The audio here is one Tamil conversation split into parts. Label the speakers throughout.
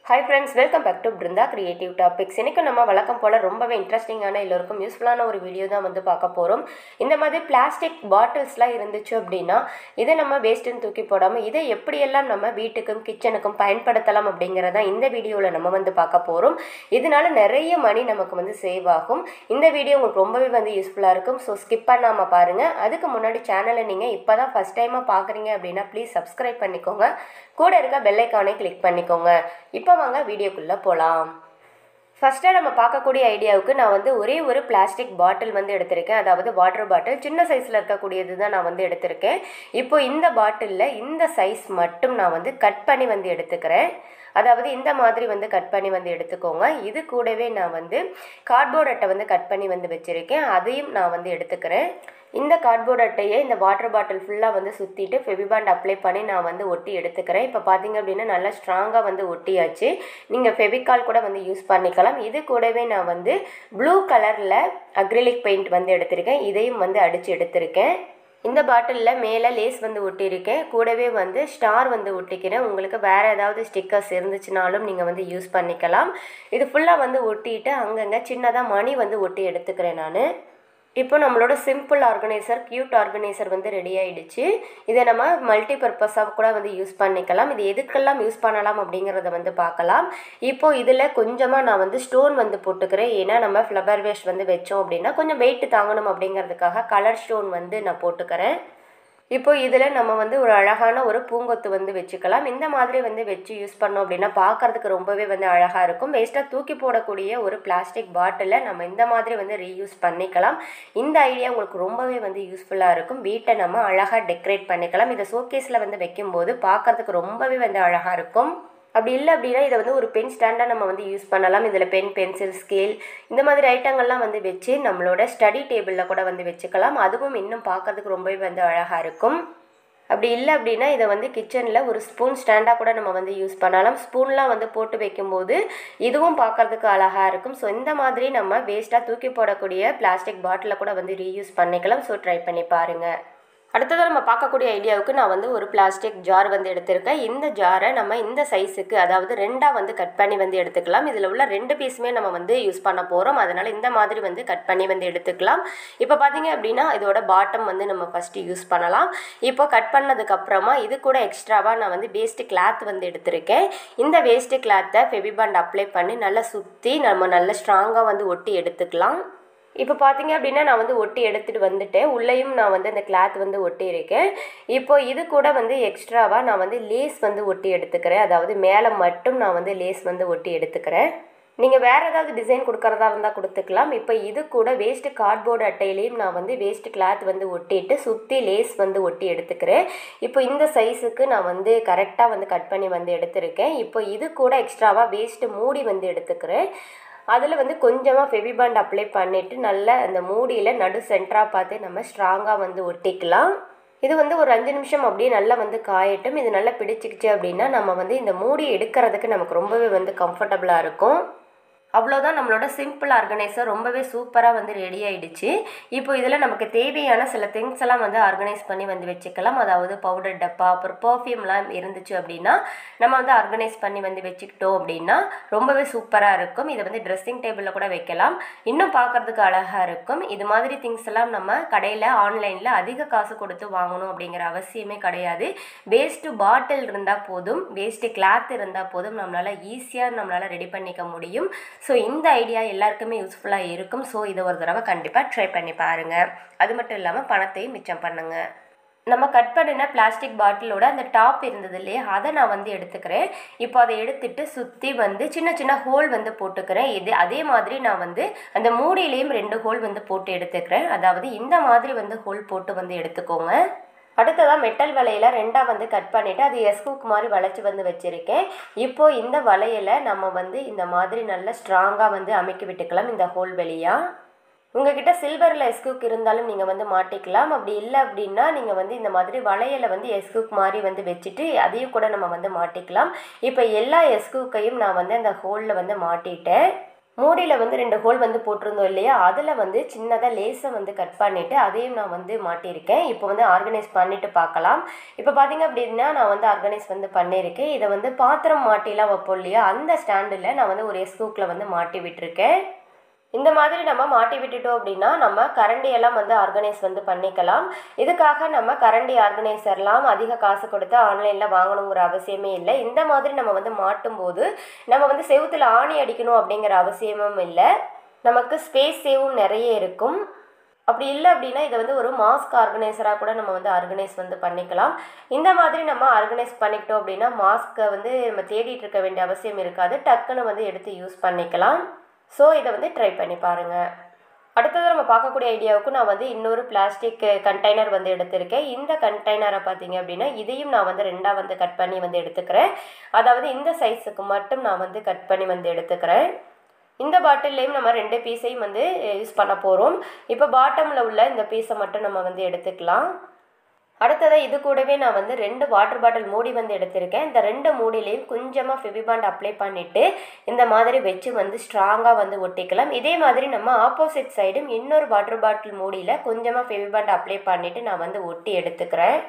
Speaker 1: hi friends welcome back to Brinda creative topics இன்னைக்கு நம்ம வழக்கம் போல் ரொம்பவே இன்ட்ரெஸ்டிங்கான எல்லோருக்கும் யூஸ்ஃபுல்லான ஒரு வீடியோ தான் வந்து பார்க்க போகிறோம் இந்த மாதிரி பிளாஸ்டிக் பாட்டில்ஸ்லாம் இருந்துச்சு அப்படின்னா இதை நம்ம வேஸ்ட்டுன்னு தூக்கி போடாமல் இதை எப்படியெல்லாம் நம்ம வீட்டுக்கும் கிச்சனுக்கும் பயன்படுத்தலாம் அப்படிங்கிறத இந்த வீடியோவில் நம்ம வந்து பார்க்க போகிறோம் இதனால நிறைய மணி நமக்கு வந்து சேவ் ஆகும் இந்த வீடியோ உங்களுக்கு ரொம்பவே வந்து யூஸ்ஃபுல்லாக இருக்கும் ஸோ ஸ்கிப் பண்ணாமல் பாருங்கள் அதுக்கு முன்னாடி சேனலை நீங்கள் இப்போ தான் ஃபஸ்ட் டைமாக பார்க்குறீங்க அப்படின்னா ப்ளீஸ் சப்ஸ்கிரைப் பண்ணிக்கோங்க கூட இருக்க பெல்லைக்கானே கிளிக் பண்ணிக்கோங்க இப்போ வாங்க வீடியோக்குள்ளே போகலாம் ஃபஸ்ட்டாக நம்ம பார்க்கக்கூடிய ஐடியாவுக்கு நான் வந்து ஒரே ஒரு பிளாஸ்டிக் பாட்டில் வந்து எடுத்திருக்கேன் அதாவது வாட்டர் பாட்டில் சின்ன சைஸில் இருக்கக்கூடியது தான் நான் வந்து எடுத்திருக்கேன் இப்போ இந்த பாட்டிலில் இந்த சைஸ் மட்டும் நான் வந்து கட் பண்ணி வந்து எடுத்துக்கிறேன் அதாவது இந்த மாதிரி வந்து கட் பண்ணி வந்து எடுத்துக்கோங்க இது கூடவே நான் வந்து கார்ட்போர்ட் அட்டை வந்து கட் பண்ணி வந்து வச்சுருக்கேன் அதையும் நான் வந்து எடுத்துக்கிறேன் இந்த கார்ட்போர்ட் அட்டையை இந்த வாட்டர் பாட்டில் ஃபுல்லாக வந்து சுற்றிட்டு ஃபெவிபாண்ட் அப்ளை பண்ணி நான் வந்து ஒட்டி எடுத்துக்கிறேன் இப்போ பார்த்தீங்க அப்படின்னா நல்லா ஸ்ட்ராங்காக வந்து ஒட்டியாச்சு நீங்கள் ஃபெவிகால் கூட வந்து யூஸ் பண்ணிக்கலாம் இது கூடவே நான் வந்து ப்ளூ கலரில் அக்ரிலிக் பெயிண்ட் வந்து எடுத்திருக்கேன் இதையும் வந்து அடித்து எடுத்திருக்கேன் இந்த பாட்டிலில் மேலே லேஸ் வந்து ஒட்டியிருக்கேன் கூடவே வந்து ஸ்டார் வந்து ஒட்டிக்கிறேன் உங்களுக்கு வேறு ஏதாவது ஸ்டிக்கர்ஸ் இருந்துச்சுனாலும் நீங்கள் வந்து யூஸ் பண்ணிக்கலாம் இது ஃபுல்லாக வந்து ஒட்டிட்டு அங்கங்கே சின்னதாக மணி வந்து ஒட்டி எடுத்துக்கிறேன் நான் இப்போ நம்மளோட சிம்பிள் ஆர்கனைசர் க்யூட் ஆர்கனைசர் வந்து ரெடி ஆகிடுச்சு இதை நம்ம மல்டி பர்பஸாக கூட வந்து யூஸ் பண்ணிக்கலாம் இது எதுக்கெல்லாம் யூஸ் பண்ணலாம் அப்படிங்கிறத வந்து பார்க்கலாம் இப்போ இதில் கொஞ்சமாக நான் வந்து ஸ்டோன் வந்து போட்டுக்கிறேன் ஏன்னா நம்ம ஃப்ளவர் வேஸ்ட் வந்து வச்சோம் அப்படின்னா கொஞ்சம் வெயிட் தாங்கணும் அப்படிங்கிறதுக்காக கலர் ஸ்டோன் வந்து நான் போட்டுக்கிறேன் இப்போ இதில் நம்ம வந்து ஒரு அழகான ஒரு பூங்கொத்து வந்து வச்சுக்கலாம் இந்த மாதிரி வந்து வச்சு யூஸ் பண்ணோம் அப்படின்னா பார்க்கறதுக்கு ரொம்பவே வந்து அழகாக இருக்கும் வேஸ்ட்டாக தூக்கி போடக்கூடிய ஒரு பிளாஸ்டிக் பாட்டிலை நம்ம இந்த மாதிரி வந்து ரீயூஸ் பண்ணிக்கலாம் இந்த ஐடியா உங்களுக்கு ரொம்பவே வந்து யூஸ்ஃபுல்லாக இருக்கும் வீட்டை நம்ம அழகாக டெக்கரேட் பண்ணிக்கலாம் இதை ஷோகேஸில் வந்து வைக்கும்போது பார்க்கறதுக்கு ரொம்பவே வந்து அழகாக இருக்கும் அப்படி இல்லை அப்படின்னா இதை வந்து ஒரு பென் ஸ்டாண்டாக நம்ம வந்து யூஸ் பண்ணலாம் இதில் பென் பென்சில் ஸ்கேல் இந்த மாதிரி ஐட்டங்கள்லாம் வந்து வச்சு நம்மளோட ஸ்டடி டேபிளில் கூட வந்து வச்சுக்கலாம் அதுவும் இன்னும் பார்க்கறதுக்கு ரொம்பவே வந்து அழகாக இருக்கும் அப்படி இல்லை அப்படின்னா இதை வந்து கிச்சனில் ஒரு ஸ்பூன் ஸ்டாண்டாக கூட நம்ம வந்து யூஸ் பண்ணலாம் ஸ்பூன்லாம் வந்து போட்டு வைக்கும்போது இதுவும் பார்க்கறதுக்கு அழகாக இருக்கும் ஸோ இந்த மாதிரி நம்ம வேஸ்ட்டாக தூக்கி போடக்கூடிய பிளாஸ்டிக் பாட்டிலை கூட வந்து ரீயூஸ் பண்ணிக்கலாம் ஸோ ட்ரை பண்ணி பாருங்கள் அடுத்ததாக நம்ம பார்க்கக்கூடிய ஐடியாவுக்கு நான் வந்து ஒரு பிளாஸ்டிக் ஜார் வந்து எடுத்திருக்கேன் இந்த ஜாரை நம்ம இந்த சைஸுக்கு அதாவது ரெண்டாக வந்து கட் பண்ணி வந்து எடுத்துக்கலாம் இதில் உள்ள ரெண்டு பீஸுமே நம்ம வந்து யூஸ் பண்ண போகிறோம் அதனால் இந்த மாதிரி வந்து கட் பண்ணி வந்து எடுத்துக்கலாம் இப்போ பார்த்தீங்க அப்படின்னா இதோட பாட்டம் வந்து நம்ம ஃபஸ்ட்டு யூஸ் பண்ணலாம் இப்போ கட் பண்ணதுக்கப்புறமா இது கூட எக்ஸ்ட்ராவாக நான் வந்து வேஸ்ட்டு கிளாத் வந்து எடுத்திருக்கேன் இந்த வேஸ்ட்டு கிளாத்தை ஃபெவிபாண்ட் அப்ளை பண்ணி நல்லா சுற்றி நம்ம நல்லா ஸ்ட்ராங்காக வந்து ஒட்டி எடுத்துக்கலாம் இப்போ பார்த்தீங்க அப்படின்னா நான் வந்து ஒட்டி எடுத்துகிட்டு வந்துட்டேன் உள்ளேயும் நான் வந்து அந்த கிளாத் வந்து ஒட்டி இருக்கேன் இப்போ இது கூட வந்து எக்ஸ்ட்ராவாக நான் வந்து லேஸ் வந்து ஒட்டி எடுத்துக்கிறேன் அதாவது மேலே மட்டும் நான் வந்து லேஸ் வந்து ஒட்டி எடுத்துக்கிறேன் நீங்கள் வேறு ஏதாவது டிசைன் கொடுக்குறதா இருந்தால் கொடுத்துக்கலாம் இப்போ இது கூட வேஸ்ட்டு கார்ட்போர்டு அட்டையிலையும் நான் வந்து வேஸ்ட்டு கிளாத் வந்து ஒட்டிட்டு சுற்றி லேஸ் வந்து ஒட்டி எடுத்துக்கிறேன் இப்போ இந்த சைஸுக்கு நான் வந்து கரெக்டாக வந்து கட் பண்ணி வந்து எடுத்திருக்கேன் இப்போ இது கூட எக்ஸ்ட்ராவாக வேஸ்ட்டு மூடி வந்து எடுத்துக்கிறேன் அதில் வந்து கொஞ்சமாக ஃபெவிபாண்ட் அப்ளை பண்ணிவிட்டு நல்லா அந்த மூடியில் நடு சென்டராக பார்த்து நம்ம ஸ்ட்ராங்காக வந்து ஒட்டிக்கலாம் இது வந்து ஒரு அஞ்சு நிமிஷம் அப்படியே நல்லா வந்து காயட்டும் இது நல்லா பிடிச்சிக்கிச்சு அப்படின்னா நம்ம வந்து இந்த மூடி எடுக்கிறதுக்கு நமக்கு ரொம்பவே வந்து கம்ஃபர்டபுளாக இருக்கும் அவ்வளோதான் நம்மளோட சிம்பிள் ஆர்கனைசர் ரொம்பவே சூப்பராக வந்து ரெடி ஆகிடுச்சு இப்போ இதில் நமக்கு தேவையான சில திங்ஸ் எல்லாம் வந்து ஆர்கனைஸ் பண்ணி வந்து வச்சுக்கலாம் அதாவது பவுடர் டப்பா அப்புறம் பர்ஃப்யூம்லாம் இருந்துச்சு அப்படின்னா நம்ம வந்து ஆர்கனைஸ் பண்ணி வந்து வச்சுக்கிட்டோம் அப்படின்னா ரொம்பவே சூப்பராக இருக்கும் இதை வந்து ட்ரெஸ்ஸிங் டேபிளில் கூட வைக்கலாம் இன்னும் பார்க்குறதுக்கு அழகாக இருக்கும் இது மாதிரி திங்ஸ் எல்லாம் நம்ம கடையில் ஆன்லைனில் அதிக காசு கொடுத்து வாங்கணும் அப்படிங்கிற அவசியமே கிடையாது வேஸ்ட்டு பாட்டில் இருந்தால் போதும் வேஸ்ட்டு கிளாத் இருந்தால் போதும் நம்மளால் ஈஸியாக நம்மளால் ரெடி பண்ணிக்க முடியும் ஸோ இந்த ஐடியா எல்லாருக்குமே யூஸ்ஃபுல்லாக இருக்கும் ஸோ இதை ஒரு தடவை கண்டிப்பாக ட்ரை பண்ணி பாருங்கள் அது மட்டும் இல்லாமல் பணத்தையும் மிச்சம் பண்ணுங்கள் நம்ம கட் பண்ணின பிளாஸ்டிக் பாட்டிலோட அந்த டாப் இருந்தது இல்லையா அதை நான் வந்து எடுத்துக்கிறேன் இப்போ அதை எடுத்துட்டு சுற்றி வந்து சின்ன சின்ன ஹோல் வந்து போட்டுக்கிறேன் இது அதே மாதிரி நான் வந்து அந்த மூடியிலையும் ரெண்டு ஹோல் வந்து போட்டு எடுத்துக்கிறேன் அதாவது இந்த மாதிரி வந்து ஹோல் போட்டு வந்து எடுத்துக்கோங்க அடுத்ததாக மெட்டல் வளையலை ரெண்டாக வந்து கட் பண்ணிவிட்டு அது எஸ்கூக் மாதிரி வளைச்சி வந்து வச்சுருக்கேன் இப்போது இந்த வளையலை நம்ம வந்து இந்த மாதிரி நல்லா ஸ்ட்ராங்காக வந்து அமைக்கி விட்டுக்கலாம் இந்த ஹோல் வெளியாக உங்ககிட்ட சில்வரில் எஸ்கூக் இருந்தாலும் நீங்கள் வந்து மாட்டிக்கலாம் அப்படி இல்லை அப்படின்னா நீங்கள் வந்து இந்த மாதிரி வளையலை வந்து எஸ்கூக் மாதிரி வந்து வச்சுட்டு அதையும் கூட நம்ம வந்து மாட்டிக்கலாம் இப்போ எல்லா எஸ்கூக்கையும் நான் வந்து அந்த ஹோலில் வந்து மாட்டிட்டேன் மூடியில் வந்து ரெண்டு ஹோல் வந்து போட்டிருந்தோம் இல்லையா அதில் வந்து சின்னதாக லேஸை வந்து கட் பண்ணிவிட்டு அதையும் நான் வந்து மாட்டியிருக்கேன் இப்போ வந்து ஆர்கனைஸ் பண்ணிவிட்டு பார்க்கலாம் இப்போ பார்த்தீங்க அப்படின்னா நான் வந்து ஆர்கனைஸ் வந்து பண்ணியிருக்கேன் இதை வந்து பாத்திரம் மாட்டிலாம் வைப்போம் இல்லையா அந்த ஸ்டாண்டில் நான் வந்து ஒரு எஸ்கூக்கில் வந்து மாட்டி விட்டுருக்கேன் இந்த மாதிரி நம்ம மாட்டி விட்டுட்டோம் அப்படின்னா நம்ம கரண்டி எல்லாம் வந்து ஆர்கனைஸ் வந்து பண்ணிக்கலாம் இதுக்காக நம்ம கரண்டி ஆர்கனைசர்லாம் அதிக காசு கொடுத்து ஆன்லைனில் வாங்கணுங்கிற அவசியமே இல்லை இந்த மாதிரி நம்ம வந்து மாட்டும் போது நம்ம வந்து செவுத்தில் ஆணி அடிக்கணும் அப்படிங்கிற அவசியமும் இல்லை நமக்கு ஸ்பேஸ் சேவும் நிறைய இருக்கும் அப்படி இல்லை அப்படின்னா இதை வந்து ஒரு மாஸ்க் ஆர்கனைசராக கூட நம்ம வந்து ஆர்கனைஸ் வந்து பண்ணிக்கலாம் இந்த மாதிரி நம்ம ஆர்கனைஸ் பண்ணிக்கிட்டோம் அப்படின்னா மாஸ்க்கை வந்து நம்ம தேடிட்டு இருக்க வேண்டிய அவசியம் இருக்காது டக்குன்னு வந்து எடுத்து யூஸ் பண்ணிக்கலாம் ஸோ இதை வந்து ட்ரை பண்ணி பாருங்கள் அடுத்தது நம்ம பார்க்கக்கூடிய ஐடியாவுக்கு நான் வந்து இன்னொரு பிளாஸ்டிக் கண்டெய்னர் வந்து எடுத்திருக்கேன் இந்த கண்டெய்னரை பார்த்தீங்க அப்படின்னா இதையும் நான் வந்து ரெண்டாக வந்து கட் பண்ணி வந்து எடுத்துக்கிறேன் அதாவது இந்த சைஸுக்கு மட்டும் நான் வந்து கட் பண்ணி வந்து எடுத்துக்கிறேன் இந்த பாட்டில்லையும் நம்ம ரெண்டு பீஸையும் வந்து யூஸ் பண்ண போகிறோம் இப்போ பாட்டமில் உள்ள இந்த பீஸை மட்டும் நம்ம வந்து எடுத்துக்கலாம் அடுத்ததாக இது கூடவே நான் வந்து ரெண்டு வாட்டர் பாட்டில் மூடி வந்து எடுத்திருக்கேன் இந்த ரெண்டு மூடிலையும் கொஞ்சமாக ஃபெவிபாண்ட் அப்ளை பண்ணிவிட்டு இந்த மாதிரி வச்சு வந்து ஸ்ட்ராங்காக வந்து ஒட்டிக்கலாம் இதே மாதிரி நம்ம ஆப்போசிட் சைடும் இன்னொரு வாட்டர் பாட்டில் மூடியில் கொஞ்சமாக ஃபெவிபாண்ட் அப்ளை பண்ணிவிட்டு நான் வந்து ஒட்டி எடுத்துக்கிறேன்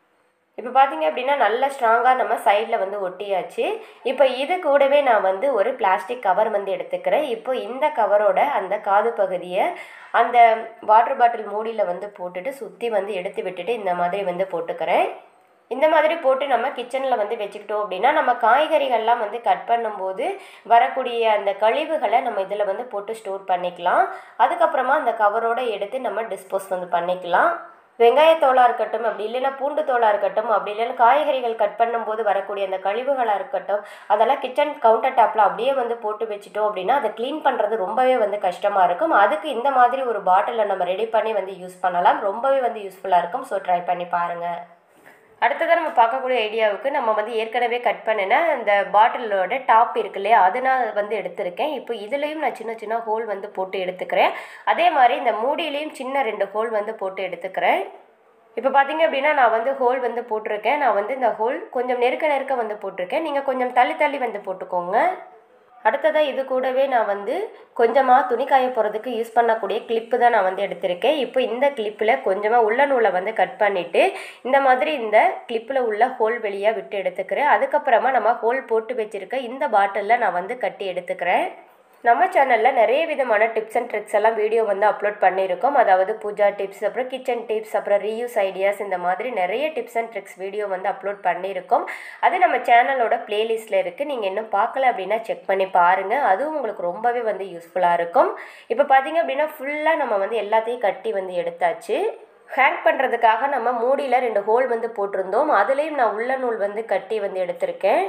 Speaker 1: இப்போ பார்த்தீங்க அப்படின்னா நல்ல ஸ்ட்ராங்காக நம்ம சைடில் வந்து ஒட்டியாச்சு இப்போ இது கூடவே நான் வந்து ஒரு பிளாஸ்டிக் கவர் வந்து எடுத்துக்கிறேன் இப்போ இந்த கவரோட அந்த காது பகுதியை அந்த வாட்டர் பாட்டில் மூடியில் வந்து போட்டுட்டு சுற்றி வந்து எடுத்து விட்டுட்டு இந்த மாதிரி வந்து போட்டுக்கிறேன் இந்த மாதிரி போட்டு நம்ம கிச்சனில் வந்து வச்சுக்கிட்டோம் அப்படின்னா நம்ம காய்கறிகள்லாம் வந்து கட் பண்ணும்போது வரக்கூடிய அந்த கழிவுகளை நம்ம இதில் வந்து போட்டு ஸ்டோர் பண்ணிக்கலாம் அதுக்கப்புறமா அந்த கவரோட எடுத்து நம்ம டிஸ்போஸ் வந்து பண்ணிக்கலாம் வெங்காயத்தோலாக இருக்கட்டும் அப்படி இல்லைன்னா பூண்டு தோலாக இருக்கட்டும் அப்படி இல்லைன்னா காய்கறிகள் கட் பண்ணும்போது வரக்கூடிய அந்த கழிவுகளாக இருக்கட்டும் அதெல்லாம் கிச்சன் கவுண்டர் டாப்பில் அப்படியே வந்து போட்டு வச்சுட்டோம் அப்படின்னா அதை க்ளீன் பண்ணுறது ரொம்பவே வந்து கஷ்டமாக இருக்கும் அதுக்கு இந்த மாதிரி ஒரு பாட்டிலை நம்ம ரெடி பண்ணி வந்து யூஸ் பண்ணலாம் ரொம்பவே வந்து யூஸ்ஃபுல்லாக இருக்கும் ஸோ ட்ரை பண்ணி பாருங்கள் அடுத்ததாக நம்ம பார்க்கக்கூடிய ஐடியாவுக்கு நம்ம வந்து ஏற்கனவே கட் பண்ணின இந்த பாட்டிலோட டாப் இருக்கு இல்லையா அது நான் வந்து எடுத்திருக்கேன் இப்போ இதுலேயும் நான் சின்ன சின்ன ஹோல் வந்து போட்டு எடுத்துக்கிறேன் அதே மாதிரி இந்த மூடியிலையும் சின்ன ரெண்டு ஹோல் வந்து போட்டு எடுத்துக்கிறேன் இப்போ பார்த்தீங்க அப்படின்னா நான் வந்து ஹோல் வந்து போட்டிருக்கேன் நான் வந்து இந்த ஹோல் கொஞ்சம் நெருக்க நெருக்க வந்து போட்டிருக்கேன் நீங்கள் கொஞ்சம் தள்ளி தள்ளி வந்து போட்டுக்கோங்க அடுத்ததாக இது கூடவே நான் வந்து கொஞ்சமாக துணி காய போகிறதுக்கு யூஸ் பண்ணக்கூடிய கிளிப்பு தான் நான் வந்து எடுத்திருக்கேன் இப்போ இந்த கிளிப்பில் கொஞ்சமாக உள்ள நூலை வந்து கட் பண்ணிவிட்டு இந்த மாதிரி இந்த கிளிப்பில் உள்ள ஹோல் வெளியாக விட்டு எடுத்துக்கிறேன் அதுக்கப்புறமா நம்ம ஹோல் போட்டு வச்சுருக்க இந்த பாட்டிலில் நான் வந்து கட்டி எடுத்துக்கிறேன் நம்ம சேனலில் நிறைய விதமான டிப்ஸ் அண்ட் ட்ரிக்ஸ் எல்லாம் வீடியோ வந்து அப்லோட் பண்ணியிருக்கோம் அதாவது பூஜா டிப்ஸ் அப்புறம் கிச்சன் டிப்ஸ் அப்புறம் ரீயூஸ் ஐடியாஸ் இந்த மாதிரி நிறைய டிப்ஸ் அண்ட் ட்ரிக்ஸ் வீடியோ வந்து அப்லோட் பண்ணியிருக்கோம் அது நம்ம சேனலோட பிளேலிஸ்ட்டில் இருக்குது நீங்கள் இன்னும் பார்க்கல அப்படின்னா செக் பண்ணி பாருங்கள் அதுவும் உங்களுக்கு ரொம்பவே வந்து யூஸ்ஃபுல்லாக இருக்கும் இப்போ பார்த்தீங்க அப்படின்னா ஃபுல்லாக நம்ம வந்து எல்லாத்தையும் கட்டி வந்து எடுத்தாச்சு ஹேங் பண்ணுறதுக்காக நம்ம மூடியில் ரெண்டு ஹோல் வந்து போட்டிருந்தோம் அதுலேயும் நான் உள்ள நூல் வந்து கட்டி வந்து எடுத்திருக்கேன்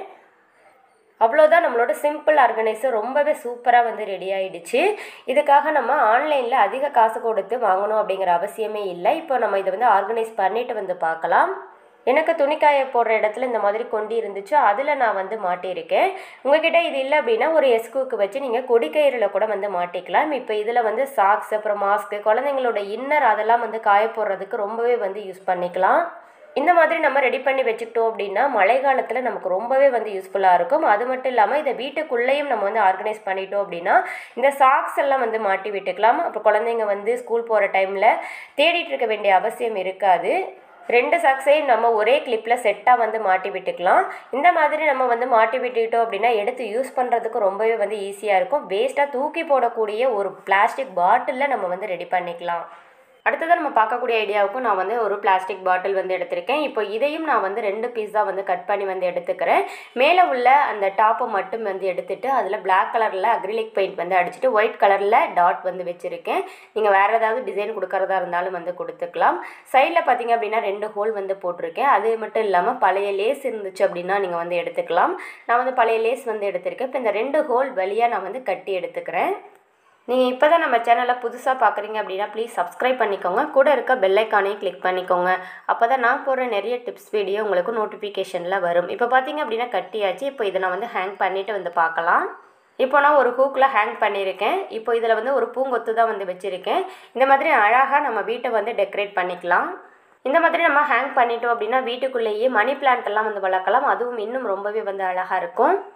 Speaker 1: அவ்வளோதான் நம்மளோட சிம்பிள் ஆர்கனைசர் ரொம்பவே சூப்பராக வந்து ரெடி ஆயிடுச்சு இதுக்காக நம்ம ஆன்லைனில் அதிக காசு கொடுத்து வாங்கணும் அப்படிங்கிற அவசியமே இல்லை இப்போ நம்ம இதை வந்து ஆர்கனைஸ் பண்ணிட்டு வந்து பார்க்கலாம் எனக்கு துணிக்காய போடுற இடத்துல இந்த மாதிரி கொண்டி இருந்துச்சு அதில் நான் வந்து மாட்டியிருக்கேன் உங்ககிட்ட இது இல்லை அப்படின்னா ஒரு எஸ்கூக்கு வச்சு நீங்கள் கொடிக்கயிறில் கூட வந்து மாட்டிக்கலாம் இப்போ இதில் வந்து சாக்ஸ் அப்புறம் மாஸ்க்கு குழந்தைங்களோட இன்னர் அதெல்லாம் வந்து காய போடுறதுக்கு ரொம்பவே வந்து யூஸ் பண்ணிக்கலாம் இந்த மாதிரி நம்ம ரெடி பண்ணி வச்சுக்கிட்டோம் அப்படின்னா மழை காலத்தில் நமக்கு ரொம்பவே வந்து யூஸ்ஃபுல்லாக இருக்கும் அது மட்டும் இல்லாமல் இதை வீட்டுக்குள்ளேயும் நம்ம வந்து ஆர்கனைஸ் பண்ணிட்டோம் அப்படின்னா இந்த சாக்ஸ் எல்லாம் வந்து மாட்டி விட்டுக்கலாம் அப்புறம் குழந்தைங்க வந்து ஸ்கூல் போகிற டைமில் தேடிட்டு இருக்க வேண்டிய அவசியம் இருக்காது ரெண்டு சாக்ஸையும் நம்ம ஒரே கிளிப்பில் செட்டாக வந்து மாட்டி விட்டுக்கலாம் இந்த மாதிரி நம்ம வந்து மாட்டி விட்டுக்கிட்டோம் அப்படின்னா எடுத்து யூஸ் பண்ணுறதுக்கு ரொம்பவே வந்து ஈஸியாக இருக்கும் வேஸ்ட்டாக தூக்கி போடக்கூடிய ஒரு பிளாஸ்டிக் பாட்டிலில் நம்ம வந்து ரெடி பண்ணிக்கலாம் அடுத்ததாக நம்ம பார்க்கக்கூடிய ஐடியாவுக்கும் நான் வந்து ஒரு பிளாஸ்டிக் பாட்டில் வந்து எடுத்திருக்கேன் இப்போ இதையும் நான் வந்து ரெண்டு பீஸ் தான் வந்து கட் பண்ணி வந்து எடுத்துக்கிறேன் மேலே உள்ள அந்த டாப்பை மட்டும் வந்து எடுத்துட்டு அதில் பிளாக் கலரில் அக்ரிலிக் பெயிண்ட் வந்து அடிச்சுட்டு ஒயிட் கலரில் டாட் வந்து வச்சுருக்கேன் நீங்கள் வேறு ஏதாவது டிசைன் கொடுக்கறதா இருந்தாலும் வந்து கொடுத்துக்கலாம் சைடில் பார்த்தீங்க அப்படின்னா ரெண்டு ஹோல் வந்து போட்டிருக்கேன் அது மட்டும் இல்லாமல் பழைய லேஸ் இருந்துச்சு அப்படின்னா நீங்கள் வந்து எடுத்துக்கலாம் நான் வந்து பழைய லேஸ் வந்து எடுத்திருக்கேன் இப்போ இந்த ரெண்டு ஹோல் வழியாக நான் வந்து கட்டி எடுத்துக்கிறேன் நீங்கள் இப்போ தான் நம்ம சேனலை புதுசாக பார்க்குறீங்க அப்படின்னா ப்ளீஸ் சப்ஸ்கிரைப் பண்ணிக்கோங்க கூட இருக்க பெல் ஐக்கானையும் கிளிக் பண்ணிக்கோங்க அப்போ தான் நான் போடுற நிறைய டிப்ஸ் வீடியோ உங்களுக்கு நோட்டிஃபிகேஷனில் வரும் இப்போ பார்த்தீங்க அப்படின்னா கட்டியாச்சு இப்போ இதை நான் வந்து ஹேங் பண்ணிவிட்டு வந்து பார்க்கலாம் இப்போ நான் ஒரு ஹூக்கில் ஹேங் பண்ணியிருக்கேன் இப்போ இதில் வந்து ஒரு பூங்கொத்து தான் வந்து வச்சுருக்கேன் இந்த மாதிரி அழகாக நம்ம வீட்டை வந்து டெக்கரேட் பண்ணிக்கலாம் இந்த மாதிரி நம்ம ஹேங் பண்ணிட்டோம் அப்படின்னா வீட்டுக்குள்ளேயே மணி பிளான்ட் எல்லாம் வந்து வளர்க்கலாம் அதுவும் இன்னும் ரொம்பவே வந்து அழகாக இருக்கும்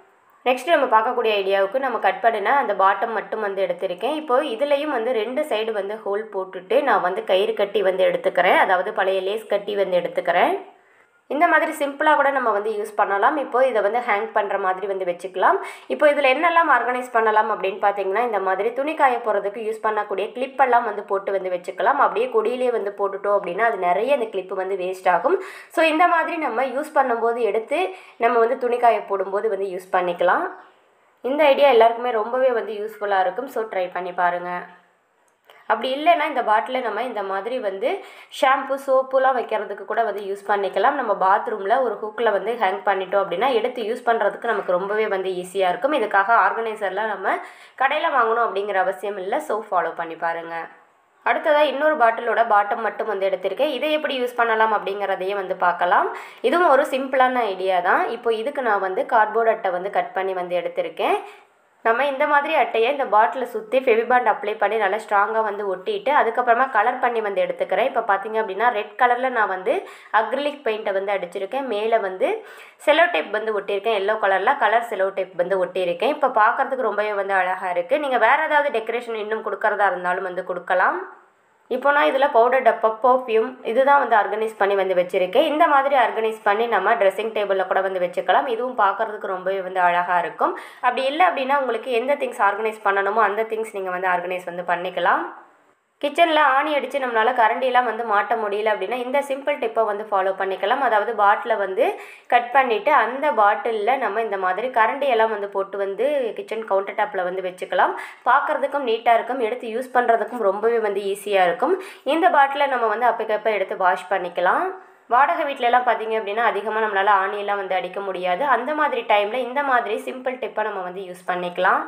Speaker 1: நெக்ஸ்ட் நம்ம பார்க்கக்கூடிய ஐடியாவுக்கு நம்ம கட் பண்ணினா அந்த பாட்டம் மட்டும் வந்து எடுத்திருக்கேன் இப்போ இதுலேயும் வந்து ரெண்டு சைடு வந்து ஹோல் போட்டுட்டு நான் வந்து கயிறு கட்டி வந்து எடுத்துக்கிறேன் அதாவது பழைய லேஸ் கட்டி வந்து எடுத்துக்கிறேன் இந்த மாதிரி சிம்பிளாக கூட நம்ம வந்து யூஸ் பண்ணலாம் இப்போ இதை வந்து ஹேங் பண்ணுற மாதிரி வந்து வச்சுக்கலாம் இப்போ இதில் என்னெல்லாம் ஆர்கனைஸ் பண்ணலாம் அப்படின்னு பார்த்தீங்கன்னா இந்த மாதிரி துணி காய போகிறதுக்கு யூஸ் பண்ணக்கூடிய கிளிப்பெல்லாம் வந்து போட்டு வந்து வச்சுக்கலாம் அப்படியே கொடியிலே வந்து போட்டுட்டோம் அப்படின்னா அது நிறைய அந்த கிளிப்பு வந்து வேஸ்ட் ஆகும் ஸோ இந்த மாதிரி நம்ம யூஸ் பண்ணும்போது எடுத்து நம்ம வந்து துணி காய போடும்போது வந்து யூஸ் பண்ணிக்கலாம் இந்த ஐடியா எல்லாருக்குமே ரொம்பவே வந்து யூஸ்ஃபுல்லாக இருக்கும் ஸோ ட்ரை பண்ணி பாருங்கள் அப்படி இல்லைன்னா இந்த பாட்டில் நம்ம இந்த மாதிரி வந்து ஷாம்பு சோப்புலாம் வைக்கிறதுக்கு கூட வந்து யூஸ் பண்ணிக்கலாம் நம்ம பாத்ரூமில் ஒரு ஹூக்கில் வந்து ஹேங் பண்ணிட்டோம் அப்படின்னா எடுத்து யூஸ் பண்ணுறதுக்கு நமக்கு ரொம்பவே வந்து ஈஸியாக இருக்கும் இதுக்காக ஆர்கனைசர்லாம் நம்ம கடையில் வாங்கணும் அப்படிங்கிற அவசியம் இல்லை ஸோ ஃபாலோ பண்ணி பாருங்கள் அடுத்ததாக இன்னொரு பாட்டிலோட பாட்டம் மட்டும் வந்து எடுத்திருக்கேன் இதை எப்படி யூஸ் பண்ணலாம் அப்படிங்கிறதையும் வந்து பார்க்கலாம் இதுவும் ஒரு சிம்பிளான ஐடியா தான் இப்போ இதுக்கு நான் வந்து கார்ட்போர்ட் அட்டை வந்து கட் பண்ணி வந்து எடுத்திருக்கேன் நம்ம இந்த மாதிரி அட்டையை இந்த பாட்டிலை சுற்றி ஃபெவிபாண்ட் அப்ளை பண்ணி நல்லா ஸ்ட்ராங்காக வந்து ஒட்டிட்டு அதுக்கப்புறமா கலர் பண்ணி வந்து எடுத்துக்கிறேன் இப்போ பார்த்தீங்க அப்படின்னா ரெட் கலரில் நான் வந்து அக்ரிலிக் பெயிண்ட்டை வந்து அடிச்சிருக்கேன் மேலே வந்து செலோ டேப் வந்து ஒட்டியிருக்கேன் எல்லோ கலரில் கலர் செலோ டேப் வந்து ஒட்டியிருக்கேன் இப்போ பார்க்குறதுக்கு ரொம்பவே வந்து அழகாக இருக்குது நீங்கள் வேறு ஏதாவது டெக்கரேஷன் இன்னும் கொடுக்கறதா இருந்தாலும் வந்து கொடுக்கலாம் இப்போ நான் இதில் பவுடர் டப்பா பர்ஃப்யூம் இதுதான் வந்து ஆர்கனைஸ் பண்ணி வந்து வச்சுருக்கேன் இந்த மாதிரி ஆர்கனைஸ் பண்ணி நம்ம ட்ரெஸ்ஸிங் டேபிளில் கூட வந்து வச்சுக்கலாம் இதுவும் பார்க்குறதுக்கு ரொம்பவே வந்து அழகாக இருக்கும் அப்படி இல்லை அப்படின்னா உங்களுக்கு எந்த திங்ஸ் ஆர்கனைஸ் பண்ணணுமோ அந்த திங்ஸ் நீங்கள் வந்து ஆர்கனைஸ் வந்து பண்ணிக்கலாம் கிச்சனில் ஆணி அடித்து நம்மளால் கரண்டியெல்லாம் வந்து மாட்ட முடியல அப்படின்னா இந்த சிம்பிள் டிப்பை வந்து ஃபாலோ பண்ணிக்கலாம் அதாவது பாட்டிலை வந்து கட் பண்ணிவிட்டு அந்த பாட்டிலில் நம்ம இந்த மாதிரி கரண்டியெல்லாம் வந்து போட்டு வந்து கிச்சன் கவுண்டர் டாப்பில் வந்து வச்சுக்கலாம் பார்க்குறதுக்கும் நீட்டாக இருக்கும் எடுத்து யூஸ் பண்ணுறதுக்கும் ரொம்பவே வந்து ஈஸியாக இருக்கும் இந்த பாட்டிலை நம்ம வந்து அப்பக்கப்போ எடுத்து வாஷ் பண்ணிக்கலாம் வாடகை வீட்டிலலாம் பார்த்தீங்க அப்படின்னா அதிகமாக நம்மளால் ஆணியெல்லாம் வந்து அடிக்க முடியாது அந்த மாதிரி டைமில் இந்த மாதிரி சிம்பிள் டிப்பை நம்ம வந்து யூஸ் பண்ணிக்கலாம்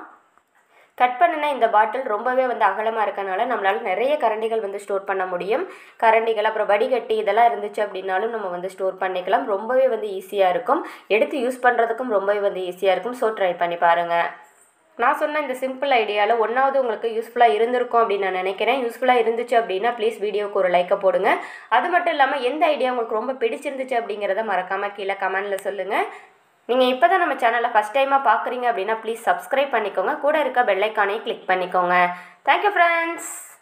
Speaker 1: கட் பண்ணின இந்த பாட்டில் ரொம்பவே வந்து அகலமாக இருக்கனால நம்மளால் நிறைய கரண்டிகள் வந்து ஸ்டோர் பண்ண முடியும் கரண்டிகள் அப்புறம் வடிகட்டி இதெல்லாம் இருந்துச்சு அப்படின்னாலும் நம்ம வந்து ஸ்டோர் பண்ணிக்கலாம் ரொம்பவே வந்து ஈஸியாக இருக்கும் எடுத்து யூஸ் பண்ணுறதுக்கும் ரொம்பவே வந்து ஈஸியாக இருக்கும் ஸோ ட்ரை பண்ணி பாருங்கள் நான் சொன்ன இந்த சிம்பிள் ஐடியாவில் ஒன்றாவது உங்களுக்கு யூஸ்ஃபுல்லாக இருந்திருக்கும் அப்படின்னு நான் நினைக்கிறேன் யூஸ்ஃபுல்லாக இருந்துச்சு அப்படின்னா ப்ளீஸ் வீடியோக்கு ஒரு லைக்கை போடுங்க அது மட்டும் இல்லாமல் எந்த ஐடியா உங்களுக்கு ரொம்ப பிடிச்சிருந்துச்சு அப்படிங்கிறத மறக்காமல் கீழே கமெண்டில் சொல்லுங்கள் நீங்கள் இப்போ தான் நம்ம சேனலை ஃபஸ்ட் டைமாக பார்க்குறீங்க அப்படின்னா ப்ளீஸ் சப்ஸ்கிரைப் பண்ணிக்கோங்க கூட இருக்க பெல்லைக்கானே கிளிக் பண்ணிக்கோங்க தேங்க்யூ ஃப்ரெண்ட்ஸ்